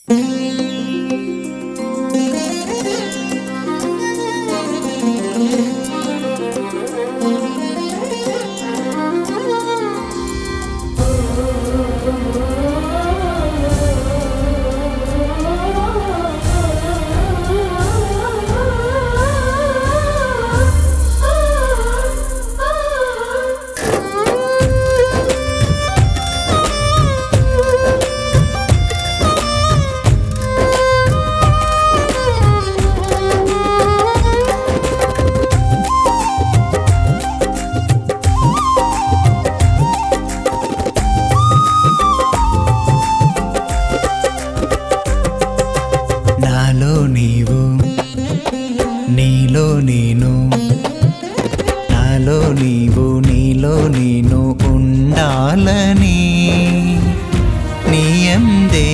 నాలో నీవు నీలో నేను నాలో నీవు నీలో నేను ఉండాలని నీయందే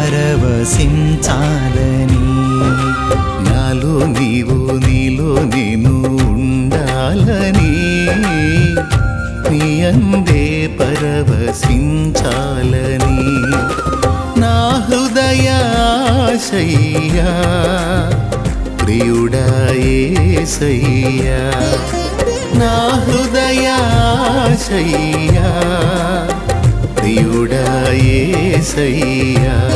పరవశించాలని నాలో నీవు నీలో నేను ఉండాలని నీ అందే పరవశించాలని నా హృదయాశయ్యా ప్రియుడాయేసయ్యా నా హృదయాశయ్యా ప్రియుడాయేసయ్యా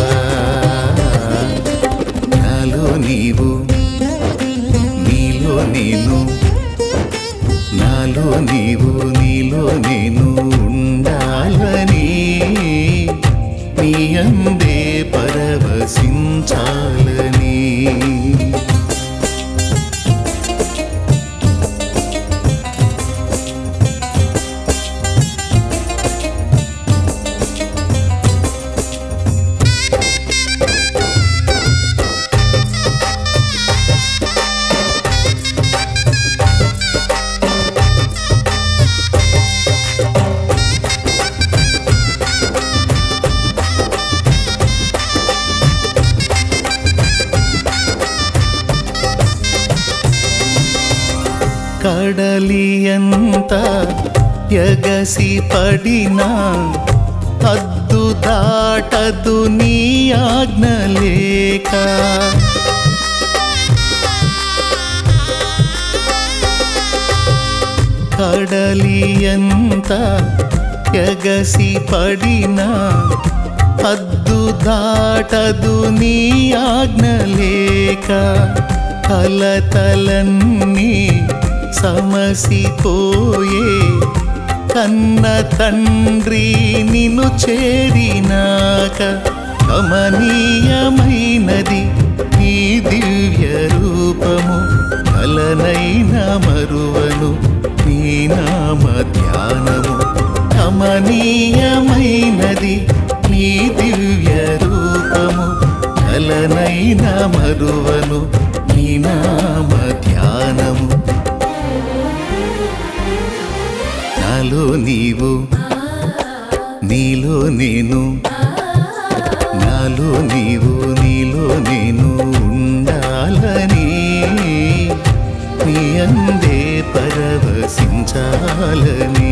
నాలో నీవు నీలో నేను నాలో నీవు నీలో నేను ఉండాలని నీ అందే పరవశించాలని కడలియంత ఎగసి పడినా అద్దు దాటదు నీ ఆజ్ఞ లేక కడలియంత ఎగసి పడినా అద్దు దాటదు నీ ఆజ్ఞ లేక కలతలన్నీ సమసిపోయే కన్న తండ్రి నిన్ను చేరినాక కమనీయమైనది ఈ దివ్య రూపము కలనైన మరువను నీ నామ ధ్యానము కమనీయమైనది నీ దివ్య రూపము కలనైన మరువను నీ నామ ధ్యానము నాలో నీవు నీలో నేను నాలో నీవు నీలో నేను ఉండాలని నీ అందే పరవశించాలని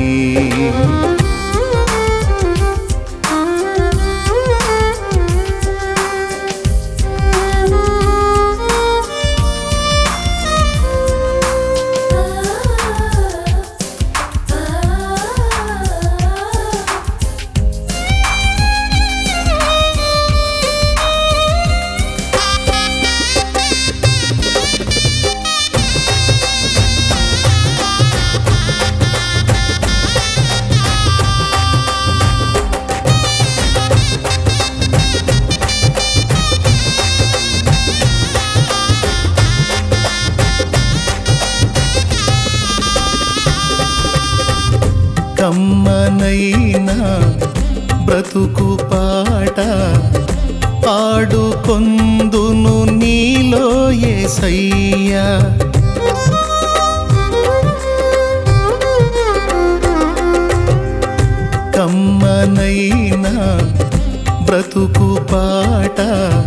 కమ్మనైనా బ్రతుకు పాట పాడుకొందును నీలో ఏసయ్యా కమ్మనైనా బ్రతుకు పాట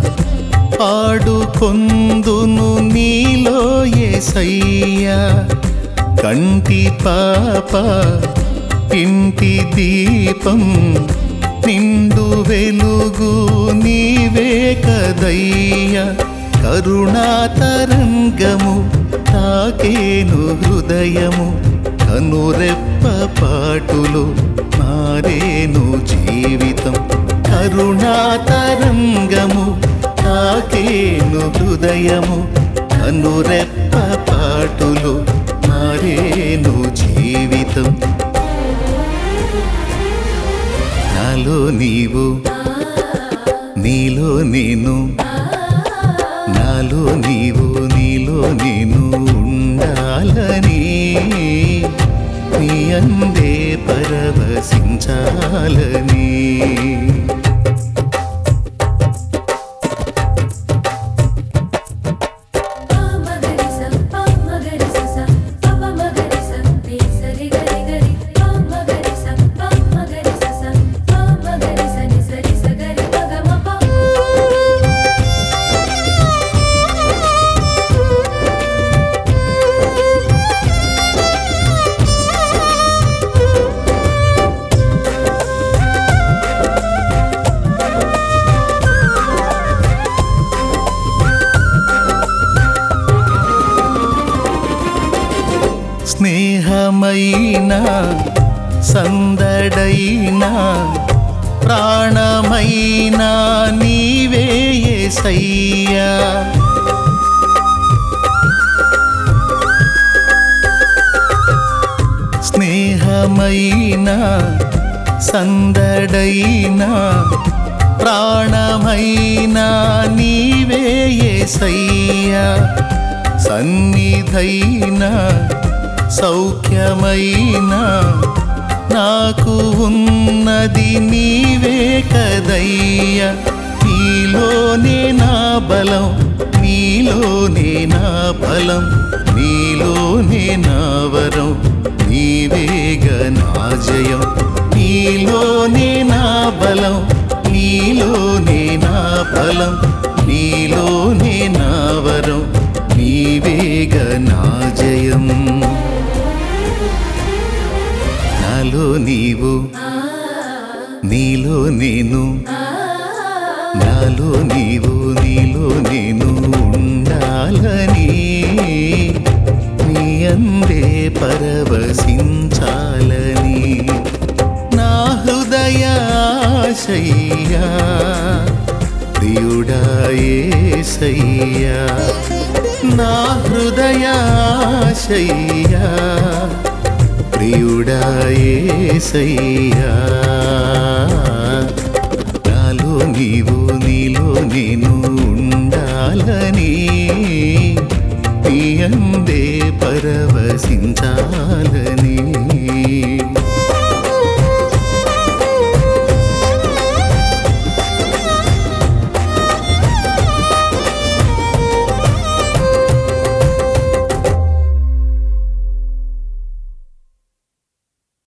పాడుకొందును నీలో ఏసయ్యా కంటి పాప ఇంటి దీపం నిండు వెలుగు నీవే కదయ్యా కరుణాతరంగము తాకేను హృదయము కనురెప్ప పాటులు మారేను జీవితం కరుణాతరంగము తాకేను హృదయము కనురెప్ప పాటులు మారేను జీవితం నాలో నీవు నీలో నేను నాలో నీవు నీలో నేను ఉండాలని నీ అందే పరవశించాలని స్నేహమైన సందడైన ప్రాణమైన నీవే యేసయ్యా స్నేహమైన సందడైన ప్రాణమైన నీవే యేసయ్యా సన్నిధైన సౌఖ్యమైన నాకు ఉన్నది నీవే కదయ్యా నీలోనే నా బలం నీలోనే నా బలం నీలోనే నా వరం నీవేగ నా జయం నీలోనే నా బలం నీలోనే నా బలం నీలోనే నా వరం నీవేగ నా జయం నాలో నీవు నీలో నేను నాలో నీవు నీలో నేను ఉండాలని నీ అందే పరవశించాలని నా హృదయాశయ్యా ప్రియుడాయేసయ్యా నా హృదయాశయ్యా ప్రియుడాయేసయ్యా నాలో నీవు నీలో నేను ఉండాలని నీ అందే పరవశించాలని